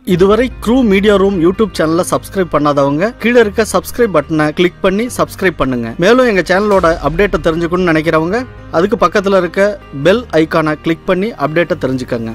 இதுவரை Guru media room YouTube சேனலை subscribe பண்ணாதவங்க கீழே இருக்க சப்ஸ்கிரைப் பட்டனை கிளிக் பண்ணி சப்ஸ்கிரைப் பண்ணுங்க மேலும் எங்க சேனலோட அப்டேட்டை தெரிஞ்சுக்கணும்னு நினைக்கிறவங்க அதுக்கு பக்கத்துல இருக்க பெல் ஐகானை கிளிக் பண்ணி அப்டேட்டை தெரிஞ்சுக்கங்க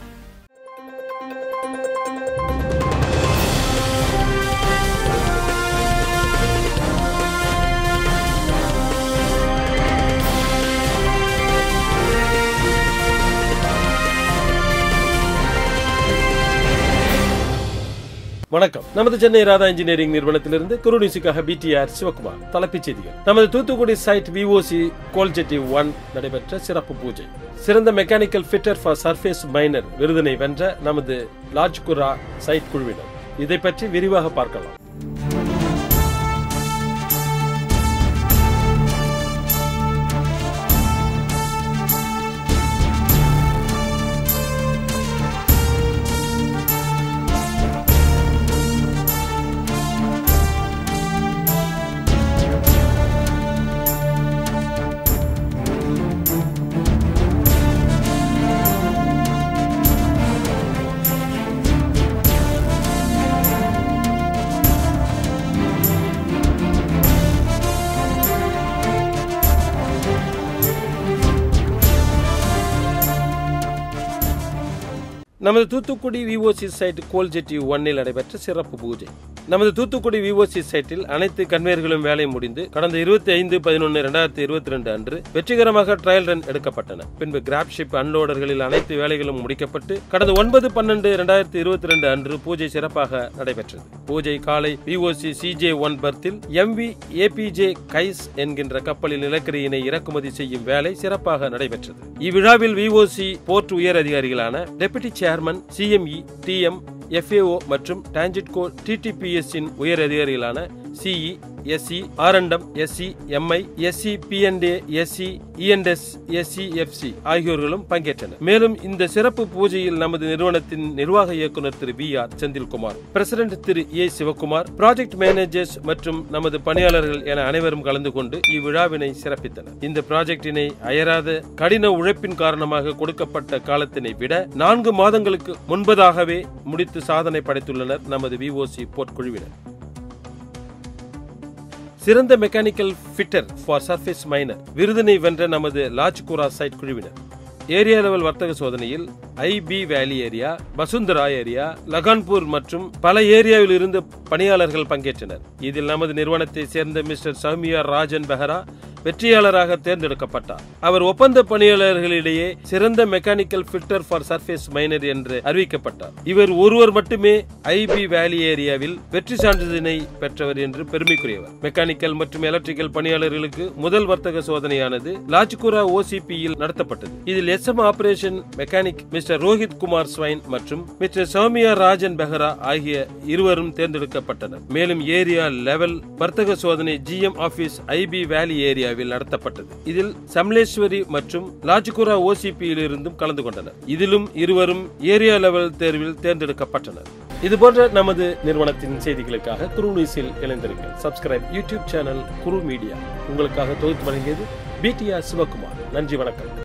வணக்கம் நமது சென்னை ராதா இன்ஜினியரிங் நிறுவனத்திலிருந்து குருநிசிக்காக பிடிஆர் சிவகுமார் தலைப்புச் செய்திகள் நமது Thoothukudi site VOC coal jetty one நடைபெற்ற சிறப்பு பூஜை சிறந்த mechanical fitter for surface miner விருதினை வென்ற நமது லாஜ்குரா சைட் குழுவினர் இதை பற்றி விரிவாக பார்க்கலாம் நமது தூத்துக்குடி விஓசி சைட் கோல்ஜெட்டி ஒன்னில் நடைபெற்ற சிறப்பு பூஜை நமது தூத்துக்குடி விஓசி சைட்டில் அனைத்து கன்வேயர்களும் வேலை முடிந்து கடந்த இருபத்தி ஐந்து பதினொன்று இரண்டாயிரத்தி இருபத்தி ரெண்டு அன்று வெற்றிகரமாக ட்ரையல் ரன் எடுக்கப்பட்டன பின்பு கிராப் ஷிப் அன்லோடர்களில் அனைத்து வேலைகளும் முடிக்கப்பட்டு கடந்த ஒன்பது பன்னெண்டு இரண்டாயிரத்தி இருபத்தி ரெண்டு அன்று பூஜை சிறப்பாக நடைபெற்றது பூஜை காலை விஓசி சிஜே ஒன் பர்த்தில் எம்வி ஏபிஜே கைஸ் என்கின்ற கப்பலில் நிலக்கரியினை இறக்குமதி செய்யும் வேலை சிறப்பாக நடைபெற்றது இவ்விழாவில் விஓசி போர்ட் உயர் அதிகாரிகளான deputy chairman CME DM FAO மற்றும் டான்ஜிட்கோ டிடிபிஎஸ் இன் உயர் அதிகாரிகளான CE SC R and M SC MI SC பிஎன்டே எஸ்சி இஎன்எஸ் எஸ்சி எஃப்சி ஆகியோர்களும் பங்கேற்றனர் மேலும் இந்த சிறப்பு பூஜையில் நமது நிறுவனத்தின் நிர்வாக இயக்குநர் Thiru V R Senthilkumar president Thiru A Sivakumar project managers மற்றும் நமது பணியாளர்கள் என அனைவரும் கலந்து கொண்டு இவ்விழாவினை சிறப்பித்தனர் இந்த ப்ராஜெக்டினை அயராத கடின உழைப்பின் காரணமாக கொடுக்கப்பட்ட காலத்தினை விட நான்கு மாதங்களுக்கு முன்பதாகவே முடித்து சாதனை படைத்துள்ளனர் நமது விஓசி போர்ட் குழுவினர் சிறந்த mechanical fitter for surface miner விருதினை வென்ற நமது லாஜ்குரா சைட் குழுவினர் ஏரியா லெவல் வர்த்தக சோதனையில் ஐபி வேலி ஏரியா வசுந்தரா ஏரியா லகான்பூர் மற்றும் பல ஏரியாவில் இருந்து பணியாளர்கள் பங்கேற்றனர் இதில் நமது நிறுவனத்தை சேர்ந்த மிஸ்டர் சௌமியா ராஜன் பெஹரா வெற்றியாளராக தேர்ந்தெடுக்கப்பட்டார் அவர் ஒப்பந்த பணியாளர்களிடையே சிறந்த mechanical filter for surface miner என்று அறிவிக்கப்பட்டார் இவர் ஒருவர் மட்டுமே ஐபி வேலி ஏரியாவில் வெற்றி சான்றிதழை பெற்றவர் என்று பெருமைக்குரியவர் மெக்கானிக்கல் மற்றும் எலக்ட்ரிக்கல் பணியாளர்களுக்கு முதல் வர்த்தக சோதனையானது லாஜ்குரா ஓசிபியில் நடத்தப்பட்டது இதில் SM operation mechanic mister Rohit Kumar Swain மற்றும் மிஸ்டர் சௌமியா ராஜன் பெஹரா ஆகிய இருவரும் தேர்ந்தெடுக்கப்பட்டனர் மேலும் ஏரியா லெவல் வர்த்தக சோதனை ஜிஎம் ஆபீஸ் ஐபி வேலி ஏரியாவில் நடத்தப்பட்டது இதில் சம்லேஸ்வரி மற்றும் லாஜ்குரா ஓசிபியில் இருந்தும் கலந்து கொண்டனர் இதிலும் இருவரும் ஏரியா லெவல் தேர்வில் தேர்ந்தெடுக்கப்பட்டனர் இதுபோன்ற நமது நிறுவனத்தின் செய்திகளுக்காக குரு நியூஸில் இணைந்திருங்கள் subscribe YouTube channel Guru media உங்களுக்காக தொகுத்து வழங்கியது பிடிஆர் சிவகுமார் நன்றி வணக்கம்